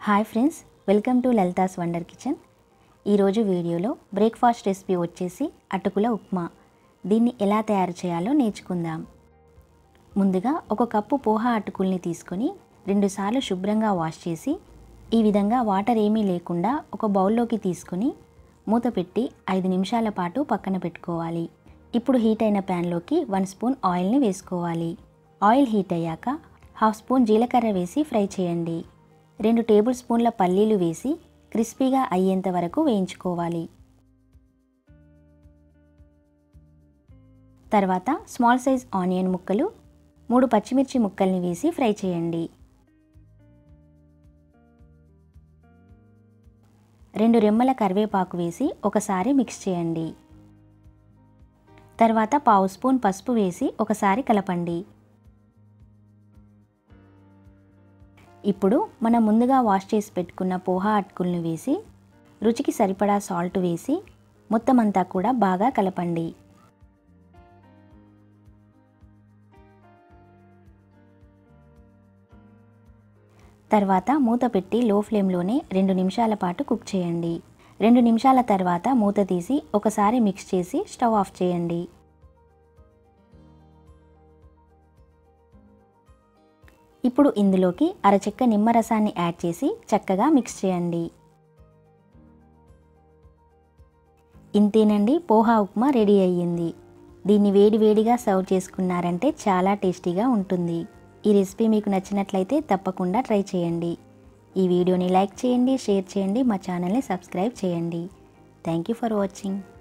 hi friends welcome to Lalitha's wonder kitchen ఈరోజు వీడియోలో breakfast recipe వచ్చేసి అటుకుల ఉప్మా దీన్ని ఎలా తయారు చేయాలో నేర్చుకుందాం ముందుగా ఒక కప్పు పోహా అటుకుల్ని తీసుకొని రెండుసార్లు శుభ్రంగా వాష్ చేసి ఈ విధంగా వాటర్ ఏమీ లేకుండా ఒక బౌల్లోకి తీసుకొని మూత పెట్టి ఐదు నిమిషాల పాటు పక్కన పెట్టుకోవాలి ఇప్పుడు హీట్ అయిన ప్యాన్లోకి వన్ స్పూన్ ఆయిల్ని వేసుకోవాలి ఆయిల్ హీట్ అయ్యాక హాఫ్ స్పూన్ జీలకర్ర వేసి ఫ్రై చేయండి రెండు టేబుల్ స్పూన్ల పల్లీలు వేసి క్రిస్పీగా అయ్యేంత వరకు వేయించుకోవాలి తర్వాత స్మాల్ సైజ్ ఆనియన్ ముక్కలు మూడు పచ్చిమిర్చి ముక్కల్ని వేసి ఫ్రై చేయండి రెండు రెమ్మల కరివేపాకు వేసి ఒకసారి మిక్స్ చేయండి తర్వాత పావు స్పూన్ పసుపు వేసి ఒకసారి కలపండి ఇప్పుడు మనం ముందుగా వాష్ చేసి పెట్టుకున్న పోహా అటుకులను వేసి రుచికి సరిపడా సాల్ట్ వేసి మొత్తం అంతా కూడా బాగా కలపండి తర్వాత మూత పెట్టి లో ఫ్లేమ్లోనే రెండు నిమిషాల పాటు కుక్ చేయండి రెండు నిమిషాల తర్వాత మూత తీసి ఒకసారి మిక్స్ చేసి స్టవ్ ఆఫ్ చేయండి ఇప్పుడు ఇందులోకి అరచెక్క నిమ్మరసాన్ని యాడ్ చేసి చక్కగా మిక్స్ చేయండి ఇంతేనండి పోహా ఉప్మా రెడీ అయ్యింది దీన్ని వేడి వేడిగా సర్వ్ చేసుకున్నారంటే చాలా టేస్టీగా ఉంటుంది ఈ రెసిపీ మీకు నచ్చినట్లయితే తప్పకుండా ట్రై చేయండి ఈ వీడియోని లైక్ చేయండి షేర్ చేయండి మా ఛానల్ని సబ్స్క్రైబ్ చేయండి థ్యాంక్ యూ ఫర్ వాచింగ్